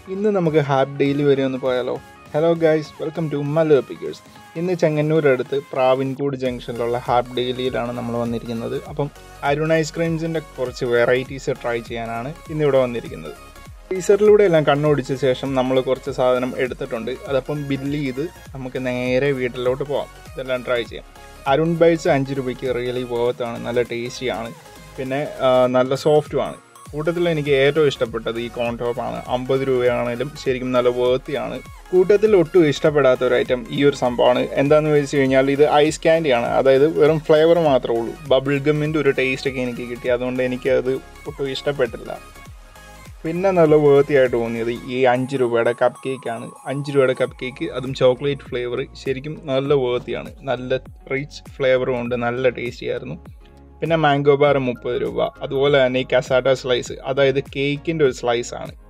ഇന്ന് നമുക്ക് ഹാപ്പ് ഡെയിലി വരെ ഒന്ന് പോയാലോ hello guys welcome to Mallu pickers ഇന്ന് ചെങ്ങന്നൂരടുത്ത് പ്രാവിൻകൂട് ജംഗ്ഷനിലുള്ള ഹാപ്പ് ഡെയിലിയിലാണ് നമ്മൾ വന്നിരിക്കുന്നത് അപ്പം അരുൺ ഐസ്ക്രീംസിൻ്റെ കുറച്ച് വെറൈറ്റീസ് ട്രൈ ചെയ്യാനാണ് ഇന്നിവിടെ വന്നിരിക്കുന്നത് ടീസറിലൂടെ എല്ലാം കണ്ണോടിച്ച ശേഷം നമ്മൾ കുറച്ച് സാധനം എടുത്തിട്ടുണ്ട് അതപ്പം ബില്ല് ചെയ്ത് നമുക്ക് നേരെ വീട്ടിലോട്ട് പോകാം ഇതെല്ലാം ട്രൈ ചെയ്യാം അരുൺ ബൈറ്റ്സ് അഞ്ച് രൂപയ്ക്ക് റിയലി വേർത്താണ് നല്ല ടേസ്റ്റിയാണ് പിന്നെ ആ, നല്ല സോഫ്റ്റുമാണ് കൂട്ടത്തിൽ എനിക്ക് ഏറ്റവും ഇഷ്ടപ്പെട്ടത് ഈ കോൺ ടോപ്പാണ് അമ്പത് രൂപയാണെങ്കിലും ശരിക്കും നല്ല വേർത്തിയാണ് കൂട്ടത്തിൽ ഒട്ടും ഇഷ്ടപ്പെടാത്ത ഒരു ഐറ്റം ഈ ഒരു സംഭവമാണ് എന്താണെന്ന് വെച്ച് കഴിഞ്ഞാൽ ഇത് ഐസ് ക്യാൻഡിയാണ് അതായത് വെറും ഫ്ലേവർ മാത്രമേ ഉള്ളൂ ബബിൾ ഗമ്മിൻ്റെ ഒരു ടേസ്റ്റ് ഒക്കെ എനിക്ക് കിട്ടി അതുകൊണ്ട് എനിക്കത് ഒട്ടും ഇഷ്ടപ്പെട്ടില്ല പിന്നെ നല്ല വേർത്തി ആയിട്ട് തോന്നിയത് ഈ അഞ്ച് രൂപയുടെ കപ്പ് കേക്കാണ് അഞ്ച് രൂപയുടെ കപ്പ് കേക്ക് അതും ചോക്ലേറ്റ് ഫ്ലേവർ ശരിക്കും നല്ല വേർത്തിയാണ് നല്ല റിച്ച് ഫ്ലേവറും ഉണ്ട് നല്ല ടേസ്റ്റി ആയിരുന്നു പിന്നെ മാംഗോ ബാർ മുപ്പത് രൂപ അതുപോലെ തന്നെ ഈ കസാട്ട സ്ലൈസ് അതായത് കേക്കിൻ്റെ ഒരു സ്ലൈസ് ആണ്